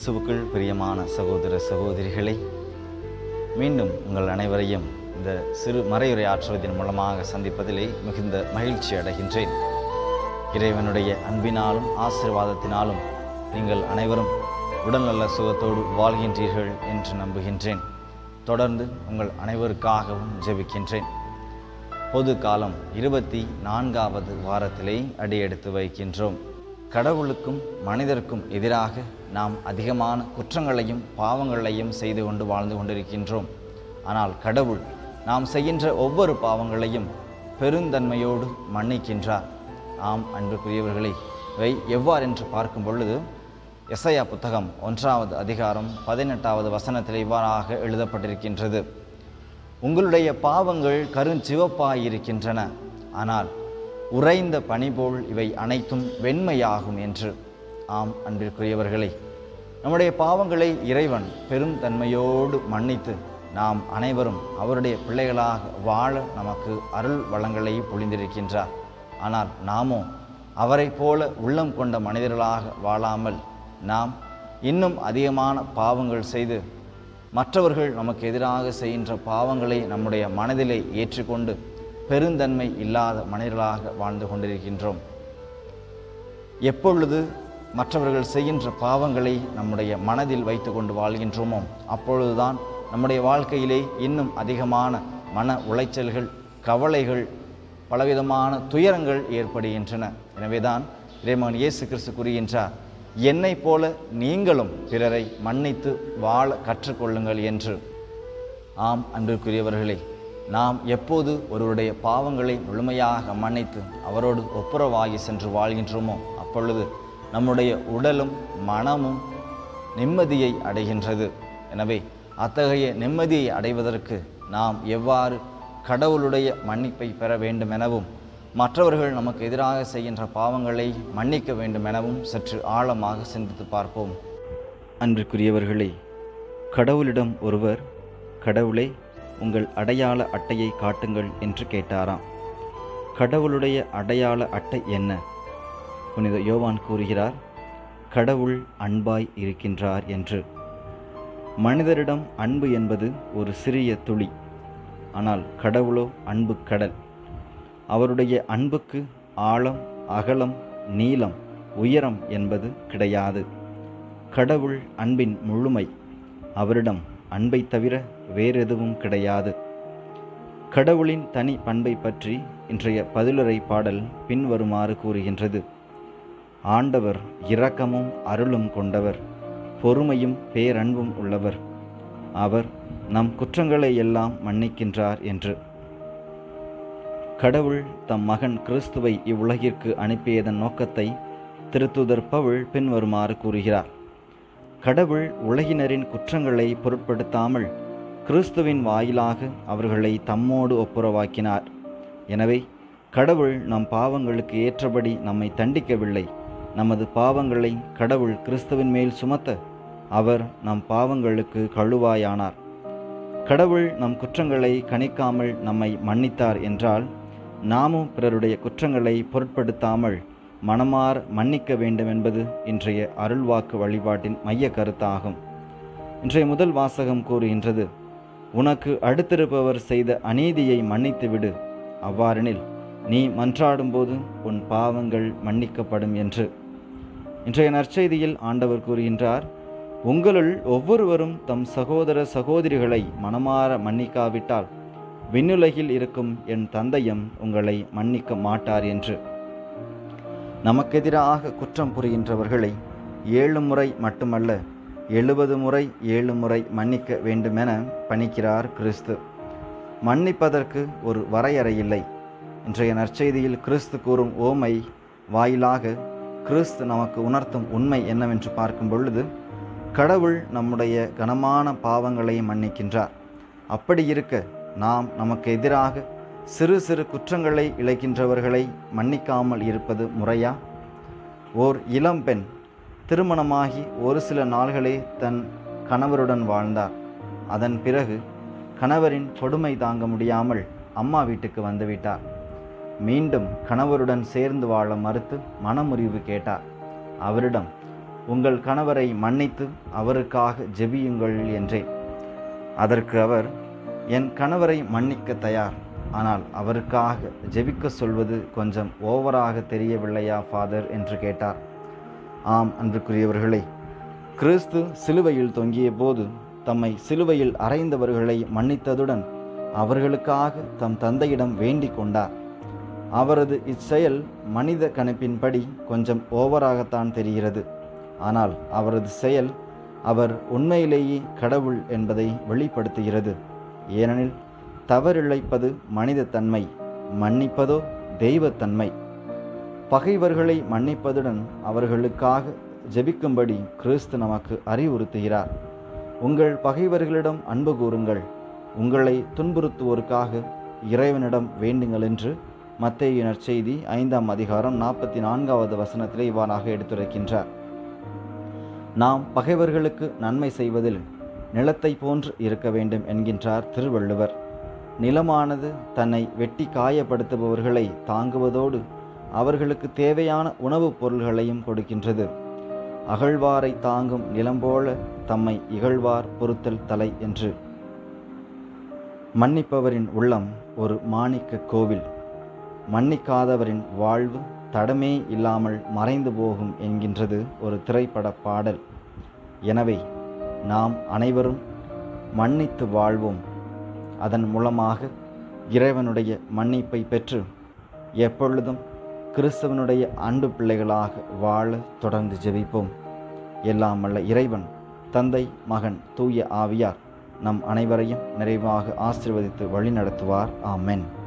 கிறிஸ்துவுக்குள் பிரியமான சகோதர சகோதரிகளே மீண்டும் உங்கள் அனைவரையும் இந்த சிறு மறையுரை ஆற்றுவதன் மூலமாக சந்திப்பதிலே மிகுந்த மகிழ்ச்சி அடைகின்றேன் இறைவனுடைய அன்பினாலும் ஆசீர்வாதத்தினாலும் நீங்கள் அனைவரும் உடல்நல சுகத்தோடு வாழ்கின்றீர்கள் என்று நம்புகின்றேன் தொடர்ந்து உங்கள் அனைவருக்காகவும் ஜெபிக்கின்றேன் பொது காலம் இருபத்தி நான்காவது வாரத்திலே அடியெடுத்து வைக்கின்றோம் கடவுளுக்கும் மனிதருக்கும் எதிராக நாம் அதிகமான குற்றங்களையும் பாவங்களையும் செய்து கொண்டு வாழ்ந்து கொண்டிருக்கின்றோம் ஆனால் கடவுள் நாம் செய்கின்ற ஒவ்வொரு பாவங்களையும் பெருந்தன்மையோடு மன்னிக்கின்றார் ஆம் அன்புக்குரியவர்களே இவை எவ்வாறென்று பார்க்கும் பொழுது எசையா புத்தகம் ஒன்றாவது அதிகாரம் பதினெட்டாவது வசனத்தில் இவ்வாறாக எழுதப்பட்டிருக்கின்றது உங்களுடைய பாவங்கள் கருஞ்சிவப்பாயிருக்கின்றன ஆனால் உறைந்த பனி போல் இவை அனைத்தும் வெண்மையாகும் என்று ஆம் அன்பிற்குரியவர்களே நம்முடைய பாவங்களை இறைவன் பெரும் தன்மையோடு மன்னித்து நாம் அனைவரும் அவருடைய பிள்ளைகளாக வாழ நமக்கு அருள் வளங்களை பொழிந்திருக்கின்றார் ஆனால் நாமோ அவரைப் போல உள்ளம் கொண்ட மனிதர்களாக வாழாமல் நாம் இன்னும் அதிகமான பாவங்கள் செய்து மற்றவர்கள் நமக்கு எதிராக செய்கின்ற பாவங்களை நம்முடைய மனதிலே ஏற்றுக்கொண்டு பெருந்தன்மை இல்லாத மனிதர்களாக வாழ்ந்து கொண்டிருக்கின்றோம் எப்பொழுது மற்றவர்கள் செய்கின்ற பாவங்களை நம்முடைய மனதில் வைத்து கொண்டு வாழ்கின்றோமோ அப்பொழுதுதான் நம்முடைய வாழ்க்கையிலே இன்னும் அதிகமான மன உளைச்சல்கள் கவலைகள் பலவிதமான துயரங்கள் ஏற்படுகின்றன எனவேதான் இறைமகன் இயேசு கிறிஸ்து கூறுகின்றார் என்னைப் போல நீங்களும் பிறரை மன்னித்து வாழ கற்றுக்கொள்ளுங்கள் என்று ஆம் அன்பிற்குரியவர்களே நாம் எப்போது ஒருவருடைய பாவங்களை முழுமையாக மன்னித்து அவரோடு ஒப்புரவாகி சென்று வாழ்கின்றோமோ அப்பொழுது நம்முடைய உடலும் மனமும் நிம்மதியை அடைகின்றது எனவே அத்தகைய நிம்மதியை அடைவதற்கு நாம் எவ்வாறு கடவுளுடைய மன்னிப்பை பெற வேண்டும் எனவும் மற்றவர்கள் நமக்கு எதிராக செய்கின்ற பாவங்களை மன்னிக்க வேண்டும் எனவும் சற்று ஆழமாக சிந்தித்து பார்ப்போம் அன்பிற்குரியவர்களே கடவுளிடம் ஒருவர் கடவுளே உங்கள் அடையாள அட்டையை காட்டுங்கள் என்று கேட்டாராம் கடவுளுடைய அடையாள அட்டை என்ன புனித யோவான் கூறுகிறார் கடவுள் அன்பாய் இருக்கின்றார் என்று மனிதரிடம் அன்பு என்பது ஒரு சிறிய துளி ஆனால் கடவுளோ அன்பு கடல் அவருடைய அன்புக்கு ஆழம் அகலம் நீளம் உயரம் என்பது கிடையாது கடவுள் அன்பின் முழுமை அவரிடம் அன்பை தவிர வேறெதுவும் கிடையாது கடவுளின் தனி பண்பை பற்றி இன்றைய பதிலுரை பாடல் பின்வருமாறு கூறுகின்றது ஆண்டவர் இரக்கமும் அருளும் கொண்டவர் பொறுமையும் பேரன்பும் உள்ளவர் அவர் நம் குற்றங்களை எல்லாம் மன்னிக்கின்றார் என்று கடவுள் தம் மகன் கிறிஸ்துவை இவ்வுலகிற்கு அனுப்பியதன் நோக்கத்தை திருத்துதர் பவுல் பின்வருமாறு கூறுகிறார் கடவுள் உலகினரின் குற்றங்களை பொருட்படுத்தாமல் கிறிஸ்துவின் வாயிலாக அவர்களை தம்மோடு ஒப்புரவாக்கினார் எனவே கடவுள் நம் பாவங்களுக்கு ஏற்றபடி நம்மை தண்டிக்கவில்லை நமது பாவங்களை கடவுள் கிறிஸ்துவின் மேல் சுமத்த அவர் நம் பாவங்களுக்கு கழுவாயானார் கடவுள் நம் குற்றங்களை கணிக்காமல் நம்மை மன்னித்தார் என்றால் நாமும் பிறருடைய குற்றங்களை பொருட்படுத்தாமல் மனமார் மன்னிக்க வேண்டும் என்பது இன்றைய அருள்வாக்கு வழிபாட்டின் மைய கருத்தாகும் இன்றைய முதல் வாசகம் கூறுகின்றது உனக்கு அடுத்திருப்பவர் செய்த அநீதியை மன்னித்து விடு அவ்வாறெனில் நீ மன்றாடும்போது உன் பாவங்கள் மன்னிக்கப்படும் என்று இன்றைய நற்செய்தியில் ஆண்டவர் கூறுகின்றார் உங்களுள் ஒவ்வொருவரும் தம் சகோதர சகோதரிகளை மனமாற மன்னிக்காவிட்டால் விண்ணுலகில் இருக்கும் என் தந்தையும் உங்களை மன்னிக்க மாட்டார் என்று நமக்கெதிராக குற்றம் புரிகின்றவர்களை ஏழு முறை மட்டுமல்ல எழுபது முறை ஏழு முறை மன்னிக்க வேண்டுமென பணிக்கிறார் கிறிஸ்து மன்னிப்பதற்கு ஒரு வரையறை இல்லை இன்றைய நற்செய்தியில் கிறிஸ்து கூறும் ஓமை வாயிலாக கிறிஸ்து நமக்கு உணர்த்தும் உண்மை என்னவென்று பார்க்கும் பொழுது கடவுள் நம்முடைய கனமான பாவங்களை மன்னிக்கின்றார் அப்படி இருக்க நாம் நமக்கு எதிராக சிறு சிறு குற்றங்களை இழைக்கின்றவர்களை மன்னிக்காமல் இருப்பது முறையா ஓர் இளம்பெண் திருமணமாகி ஒரு சில நாள்களே தன் கணவருடன் வாழ்ந்தார் அதன் பிறகு கணவரின் கொடுமை தாங்க முடியாமல் அம்மா வீட்டுக்கு வந்துவிட்டார் மீண்டும் கணவருடன் சேர்ந்து வாழ மறுத்து மனமுறிவு கேட்டார் அவரிடம் உங்கள் கணவரை மன்னித்து அவருக்காக ஜெபியுங்கள் என்றேன் அதற்கு அவர் என் கணவரை மன்னிக்க தயார் ஆனால் அவருக்காக ஜெபிக்க சொல்வது கொஞ்சம் ஓவராக தெரியவில்லையா ஃபாதர் என்று கேட்டார் ஆம் அன்புக்குரியவர்களே கிறிஸ்து சிலுவையில் தொங்கிய போது தம்மை சிலுவையில் அறைந்தவர்களை மன்னித்ததுடன் அவர்களுக்காக தம் தந்தையிடம் வேண்டிக் கொண்டார் அவரது இச்செயல் மனித கணிப்பின்படி கொஞ்சம் ஓவராகத்தான் தெரிகிறது ஆனால் அவரது செயல் அவர் உண்மையிலேயே கடவுள் என்பதை வெளிப்படுத்துகிறது ஏனெனில் தவறிழைப்பது மனிதத்தன்மை மன்னிப்பதோ தெய்வத்தன்மை பகைவர்களை மன்னிப்பதுடன் அவர்களுக்காக ஜெபிக்கும்படி கிறிஸ்து நமக்கு அறிவுறுத்துகிறார் உங்கள் பகைவர்களிடம் அன்பு கூறுங்கள் உங்களை துன்புறுத்துவோருக்காக இறைவனிடம் வேண்டுங்கள் என்று மத்தேயு நற்செய்தி ஐந்தாம் அதிகாரம் நாற்பத்தி நான்காவது வசனத்திலே இவ்வாறாக எடுத்துரைக்கின்றார் நாம் பகைவர்களுக்கு நன்மை செய்வதில் நிலத்தை போன்று இருக்க வேண்டும் என்கின்றார் திருவள்ளுவர் நிலமானது தன்னை வெட்டி காயப்படுத்துபவர்களை தாங்குவதோடு அவர்களுக்கு தேவையான உணவுப் பொருள்களையும் கொடுக்கின்றது அகழ்வாரை தாங்கும் நிலம் போல தம்மை இகழ்வார் பொறுத்தல் தலை என்று மன்னிப்பவரின் உள்ளம் ஒரு மாணிக்க கோவில் மன்னிக்காதவரின் வாழ்வு தடமே இல்லாமல் மறைந்து போகும் என்கின்றது ஒரு திரைப்பட பாடல் எனவே நாம் அனைவரும் மன்னித்து வாழ்வோம் அதன் மூலமாக இறைவனுடைய மன்னிப்பை பெற்று எப்பொழுதும் கிறிஸ்தவனுடைய அன்பு பிள்ளைகளாக வாழ தொடர்ந்து ஜெபிப்போம் எல்லாம் வல்ல இறைவன் தந்தை மகன் தூய ஆவியார் நம் அனைவரையும் நிறைவாக ஆசீர்வதித்து வழிநடத்துவார் ஆமென்